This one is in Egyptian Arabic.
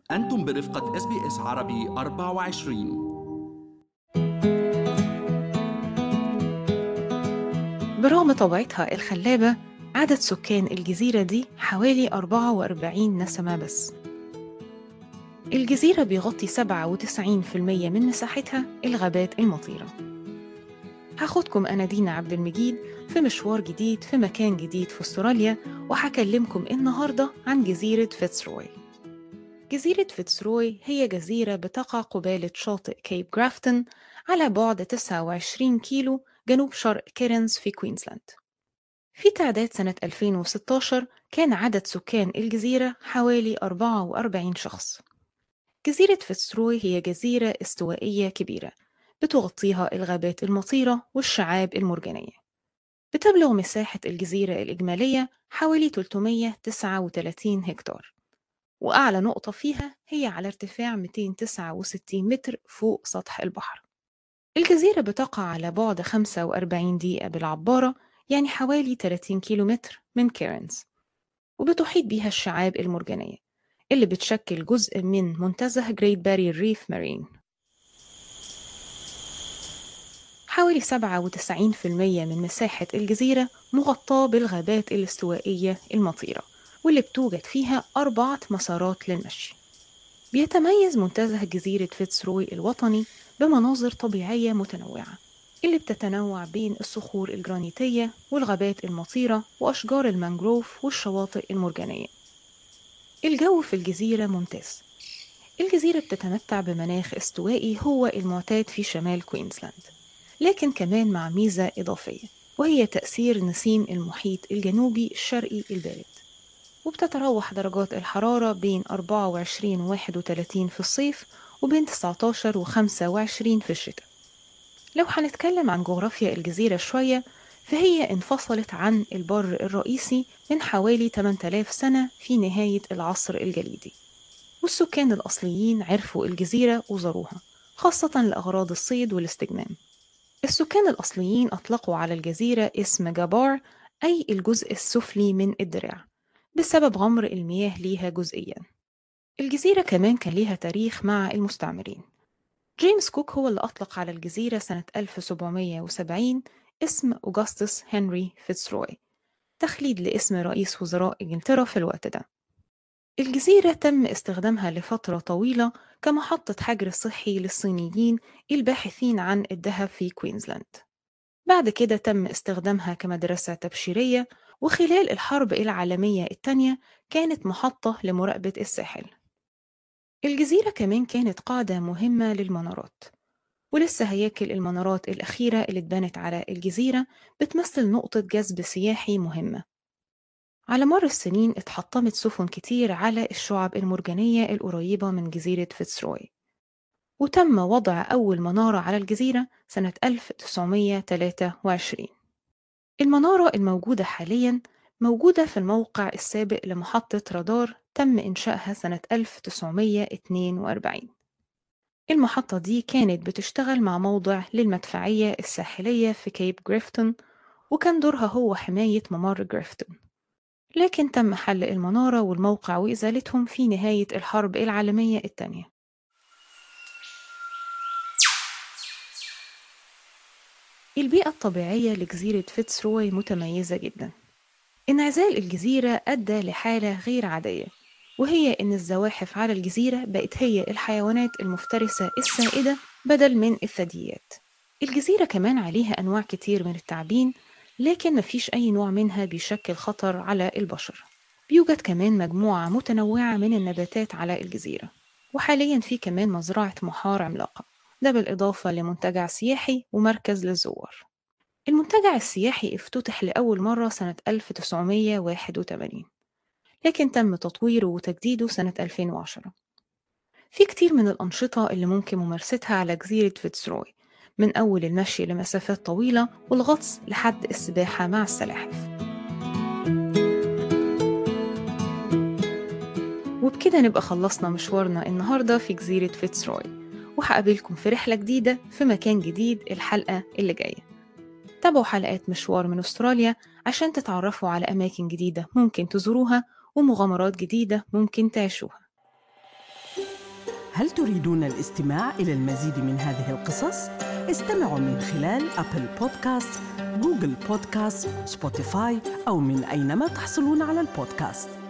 أنتم برفقة اس بي اس عربي 24 برغم طبيعتها الخلابة عدد سكان الجزيرة دي حوالي 44 نسمة بس الجزيرة بيغطي 97% من مساحتها الغابات المطيرة هاخدكم أنا دينا عبد المجيد في مشوار جديد في مكان جديد في أستراليا وهكلمكم النهاردة عن جزيرة فيتسروي جزيرة فيتسروي هي جزيرة بتقع قبالة شاطئ كيب جرافتون على بعد 29 كيلو جنوب شرق كيرنز في كوينزلاند في تعداد سنة 2016 كان عدد سكان الجزيرة حوالي 44 شخص جزيرة فيتسروي هي جزيرة استوائية كبيرة بتغطيها الغابات المطيرة والشعاب المرجانية بتبلغ مساحة الجزيرة الإجمالية حوالي 339 هكتار وأعلى نقطة فيها هي على ارتفاع 269 متر فوق سطح البحر الجزيرة بتقع على بعد 45 دقيقة بالعبارة يعني حوالي 30 كيلومتر من كيرنز وبتحيط بيها الشعاب المرجانية اللي بتشكل جزء من منتزه جريت باري ريف مارين حوالي 97% من مساحة الجزيرة مغطاة بالغابات الاستوائية المطيرة واللي بتوجد فيها أربعة مسارات للمشي بيتميز منتزه جزيرة فيتسروي الوطني بمناظر طبيعية متنوعة اللي بتتنوع بين الصخور الجرانيتية والغابات المطيرة وأشجار المانجروف والشواطئ المرجانية الجو في الجزيرة ممتاز الجزيرة بتتمتع بمناخ استوائي هو المعتاد في شمال كوينزلاند لكن كمان مع ميزة إضافية وهي تأثير نسيم المحيط الجنوبي الشرقي البارد وبتتراوح درجات الحرارة بين 24 و 31 في الصيف وبين 19 و 25 في الشتاء لو هنتكلم عن جغرافيا الجزيرة شوية فهي انفصلت عن البر الرئيسي من حوالي 8000 سنة في نهاية العصر الجليدي والسكان الأصليين عرفوا الجزيرة وزاروها خاصة لأغراض الصيد والاستجمام السكان الأصليين أطلقوا على الجزيرة اسم جابار أي الجزء السفلي من الدراع بسبب غمر المياه ليها جزئيا الجزيرة كمان كان ليها تاريخ مع المستعمرين جيمس كوك هو اللي أطلق على الجزيرة سنة 1770 اسم أوغسطس هنري فيتسروي تخليد لاسم رئيس وزراء إنجلترا في الوقت ده الجزيرة تم استخدامها لفترة طويلة كمحطة حجر صحي للصينيين الباحثين عن الذهب في كوينزلاند بعد كده تم استخدامها كمدرسة تبشيرية وخلال الحرب العالمية الثانية كانت محطة لمراقبة الساحل الجزيرة كمان كانت قاعدة مهمة للمنارات ولسه هياكل المنارات الأخيرة اللي اتبنت على الجزيرة بتمثل نقطة جذب سياحي مهمة على مر السنين اتحطمت سفن كتير على الشعب المرجانية القريبة من جزيرة فيتسروي وتم وضع أول منارة على الجزيرة سنة 1923 المنارة الموجودة حاليا موجودة في الموقع السابق لمحطة رادار تم إنشائها سنة 1942 المحطة دي كانت بتشتغل مع موضع للمدفعية الساحلية في كيب جريفتون وكان دورها هو حماية ممر جريفتون لكن تم حل المنارة والموقع وإزالتهم في نهاية الحرب العالمية الثانية البيئة الطبيعية لجزيرة فيتسروي متميزة جدا انعزال الجزيرة أدى لحالة غير عادية وهي إن الزواحف على الجزيرة بقت هي الحيوانات المفترسة السائدة بدل من الثدييات الجزيرة كمان عليها أنواع كتير من التعابين لكن مفيش أي نوع منها بيشكل خطر على البشر بيوجد كمان مجموعة متنوعة من النباتات على الجزيرة وحاليا في كمان مزرعة محار عملاقة ده بالإضافة لمنتجع سياحي ومركز للزوار المنتجع السياحي افتتح لأول مرة سنة 1981 لكن تم تطويره وتجديده سنة 2010 في كتير من الأنشطة اللي ممكن ممارستها على جزيرة فيتسروي من أول المشي لمسافات طويلة والغطس لحد السباحة مع السلاحف وبكده نبقى خلصنا مشوارنا النهاردة في جزيرة فيتسروي وهقابلكم في رحلة جديدة في مكان جديد الحلقة اللي جاية تابعوا حلقات مشوار من أستراليا عشان تتعرفوا على أماكن جديدة ممكن تزوروها ومغامرات جديدة ممكن تعيشوها هل تريدون الاستماع إلى المزيد من هذه القصص؟ استمعوا من خلال أبل بودكاست، جوجل بودكاست، سبوتيفاي أو من أينما تحصلون على البودكاست